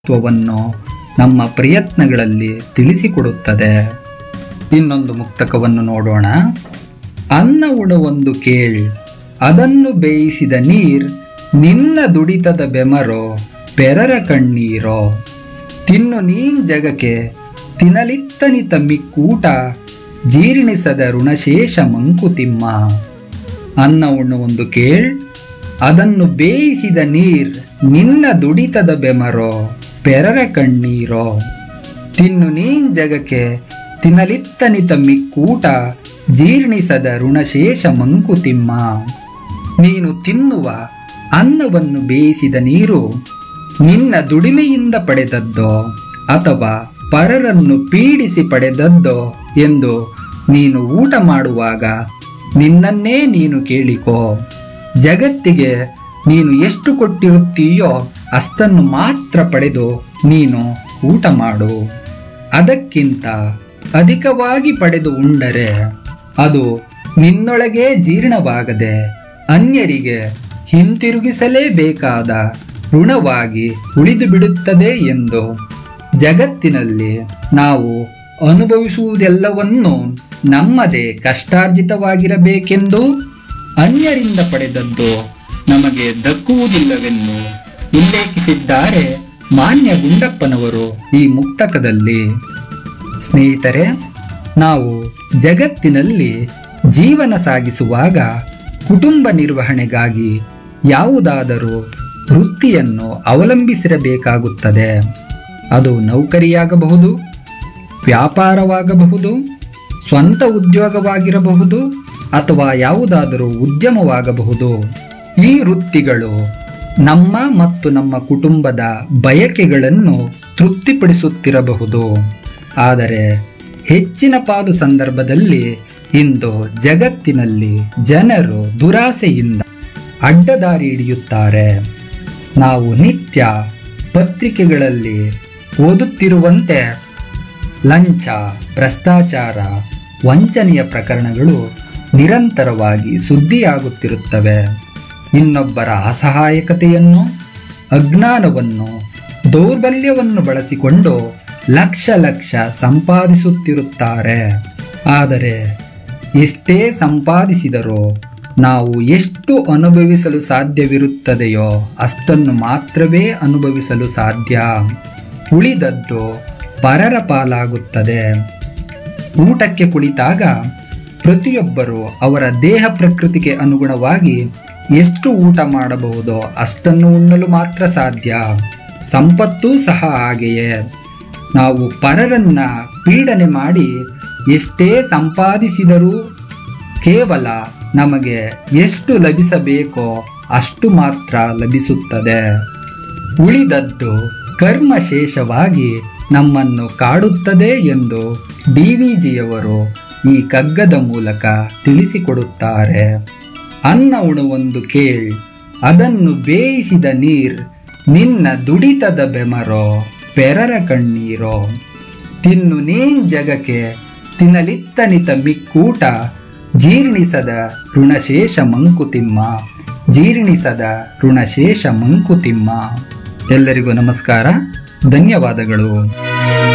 ಮಹತ್ವವನ್ನು ನಮ್ಮ ಪ್ರಯತ್ನಗಳಲ್ಲಿ ತಿಳಿಸಿಕೊಡುತ್ತದೆ ಇನ್ನೊಂದು ಮುಕ್ತಕವನ್ನು ನೋಡೋಣ ಅನ್ನ ಉಣವೊಂದು ಕೇಳ್ ಅದನ್ನು ಬೇಯಿಸಿದ ನೀರ್ ನಿನ್ನ ದುಡಿತದ ಬೆಮರೋ ಪೆರರ ಕಣ್ಣೀರೋ ತಿನ್ನು ನೀನ್ ಜಗಕ್ಕೆ ತಿನ್ನಲಿತ್ತನಿತ ಮಿಕ್ಕೂಟ ಜೀರ್ಣಿಸದ ಋಣಶೇಷ ಮಂಕುತಿಮ್ಮ ಅನ್ನ ಉಣ್ಣುವೊಂದು ಕೇಳ್ ಅದನ್ನು ಬೇಯಿಸಿದ ನೀರ್ ನಿನ್ನ ದುಡಿತದ ಬೆಮರೋ ಪೆರರ ಕಣ್ಣೀರೋ ತಿನ್ನು ನೀನ್ ಜಗಕ್ಕೆ ತಿನ್ನಲಿತ್ತನಿತ ಮಿಕ್ಕೂಟ ಜೀರ್ಣಿಸದ ಋಣಶೇಷ ಮಂಕುತಿಮ್ಮ ನೀನು ತಿನ್ನುವ ಅನ್ನವನ್ನು ಬೇಯಿಸಿದ ನೀರು ನಿನ್ನ ದುಡಿಮೆಯಿಂದ ಪಡೆದದ್ದೋ ಅಥವಾ ಪರರನ್ನು ಪೀಡಿಸಿ ಪಡೆದದ್ದೋ ಎಂದು ನೀನು ಊಟ ಮಾಡುವಾಗ ನಿನ್ನನ್ನೇ ನೀನು ಕೇಳಿಕೋ ಜಗತ್ತಿಗೆ ನೀನು ಎಷ್ಟು ಕೊಟ್ಟಿರುತ್ತೀಯೋ ಅಷ್ಟನ್ನು ಮಾತ್ರ ಪಡೆದು ನೀನು ಊಟ ಮಾಡು ಅದಕ್ಕಿಂತ ಅಧಿಕವಾಗಿ ಪಡೆದು ಉಂಡರೆ ಅದು ನಿನ್ನೊಳಗೆ ಜೀರ್ಣವಾಗದೆ ಅನ್ಯರಿಗೆ ಹಿಂತಿರುಗಿಸಲೇಬೇಕಾದ ಋಣವಾಗಿ ಉಳಿದು ಬಿಡುತ್ತದೆ ಎಂದು ಜಗತ್ತಿನಲ್ಲಿ ನಾವು ಅನುಭವಿಸುವುದೆಲ್ಲವನ್ನೂ ನಮ್ಮದೇ ಕಷ್ಟಾರ್ಜಿತವಾಗಿರಬೇಕೆಂದು ಅನ್ಯರಿಂದ ಪಡೆದದ್ದು ನಮಗೆ ದಕ್ಕುವುದಿಲ್ಲವೆಂದು ಉಲ್ಲೇಖಿಸಿದ್ದಾರೆ ಮಾನ್ಯ ಗುಂಡಪ್ಪನವರು ಈ ಮುಕ್ತಕದಲ್ಲಿ ಸ್ನೇಹಿತರೆ ನಾವು ಜಗತ್ತಿನಲ್ಲಿ ಜೀವನ ಸಾಗಿಸುವಾಗ ಕುಟುಂಬ ನಿರ್ವಹಣೆಗಾಗಿ ಯಾವುದಾದರೂ ವೃತ್ತಿಯನ್ನು ಅವಲಂಬಿಸಿರಬೇಕಾಗುತ್ತದೆ ಅದು ನೌಕರಿಯಾಗಬಹುದು ವ್ಯಾಪಾರವಾಗಬಹುದು ಸ್ವಂತ ಉದ್ಯೋಗವಾಗಿರಬಹುದು ಅಥವಾ ಯಾವುದಾದರೂ ಉದ್ಯಮವಾಗಬಹುದು ಈ ವೃತ್ತಿಗಳು ನಮ್ಮ ಮತ್ತು ನಮ್ಮ ಕುಟುಂಬದ ಬಯಕೆಗಳನ್ನು ತೃಪ್ತಿಪಡಿಸುತ್ತಿರಬಹುದು ಆದರೆ ಹೆಚ್ಚಿನ ಪಾಲು ಸಂದರ್ಭದಲ್ಲಿ ಇಂದು ಜಗತ್ತಿನಲ್ಲಿ ಜನರು ದುರಾಸೆಯಿಂದ ಅಡ್ಡದಾರಿ ಹಿಡಿಯುತ್ತಾರೆ ನಾವು ನಿತ್ಯ ಪತ್ರಿಕೆಗಳಲ್ಲಿ ಓದುತ್ತಿರುವಂತೆ ಲಂಚ ಭ್ರಷ್ಟಾಚಾರ ವಂಚನೆಯ ಪ್ರಕರಣಗಳು ನಿರಂತರವಾಗಿ ಸುದ್ದಿಯಾಗುತ್ತಿರುತ್ತವೆ ಇನ್ನೊಬ್ಬರ ಅಸಹಾಯಕತೆಯನ್ನು ಅಜ್ಞಾನವನ್ನು ದೌರ್ಬಲ್ಯವನ್ನು ಬಳಸಿಕೊಂಡು ಲಕ್ಷ ಲಕ್ಷ ಸಂಪಾದಿಸುತ್ತಿರುತ್ತಾರೆ ಆದರೆ ಎಷ್ಟೇ ಸಂಪಾದಿಸಿದರೂ ನಾವು ಎಷ್ಟು ಅನುಭವಿಸಲು ಸಾಧ್ಯವಿರುತ್ತದೆಯೋ ಅಷ್ಟನ್ನು ಮಾತ್ರವೇ ಅನುಭವಿಸಲು ಸಾಧ್ಯ ಉಳಿದದ್ದು ಪರರ ಪಾಲಾಗುತ್ತದೆ ಊಟಕ್ಕೆ ಕುಳಿತಾಗ ಪ್ರತಿಯೊಬ್ಬರು ಅವರ ದೇಹ ಪ್ರಕೃತಿಗೆ ಅನುಗುಣವಾಗಿ ಎಷ್ಟು ಊಟ ಮಾಡಬಹುದೋ ಅಷ್ಟನ್ನು ಉಣ್ಣಲು ಮಾತ್ರ ಸಾಧ್ಯ ಸಂಪತ್ತೂ ಸಹ ಹಾಗೆಯೇ ನಾವು ಪರರನ್ನ ಪೀಡನೆ ಮಾಡಿ ಎಷ್ಟೇ ಸಂಪಾದಿಸಿದರೂ ಕೇವಲ ನಮಗೆ ಎಷ್ಟು ಲಭಿಸಬೇಕೋ ಅಷ್ಟು ಮಾತ್ರ ಲಭಿಸುತ್ತದೆ ಉಳಿದದ್ದು ಕರ್ಮಶೇಷವಾಗಿ ನಮ್ಮನ್ನು ಕಾಡುತ್ತದೆ ಎಂದು ಡಿ ವಿ ಜಿಯವರು ಈ ಕಗ್ಗದ ಮೂಲಕ ತಿಳಿಸಿಕೊಡುತ್ತಾರೆ ಅನ್ನ ಉಣುವೊಂದು ಕೇಳ್ ಅದನ್ನು ಬೇಯಿಸಿದ ನೀರ್ ನಿನ್ನ ದುಡಿತದ ಬೆಮರೋ ಪೆರರ ಕಣ್ಣೀರೋ ತಿನ್ನು ನೀನ್ ಜಗಕ್ಕೆ ತಿನ್ನಲಿತ್ತನಿತ ಮಿಕ್ಕೂಟ ಜೀರ್ಣಿಸದ ಋಣಶೇಷ ಮಂಕುತಿಮ್ಮ ಜೀರ್ಣಿಸದ ಋಣಶೇಷ ಮಂಕುತಿಮ್ಮ ಎಲ್ಲರಿಗೂ ನಮಸ್ಕಾರ ಧನ್ಯವಾದಗಳು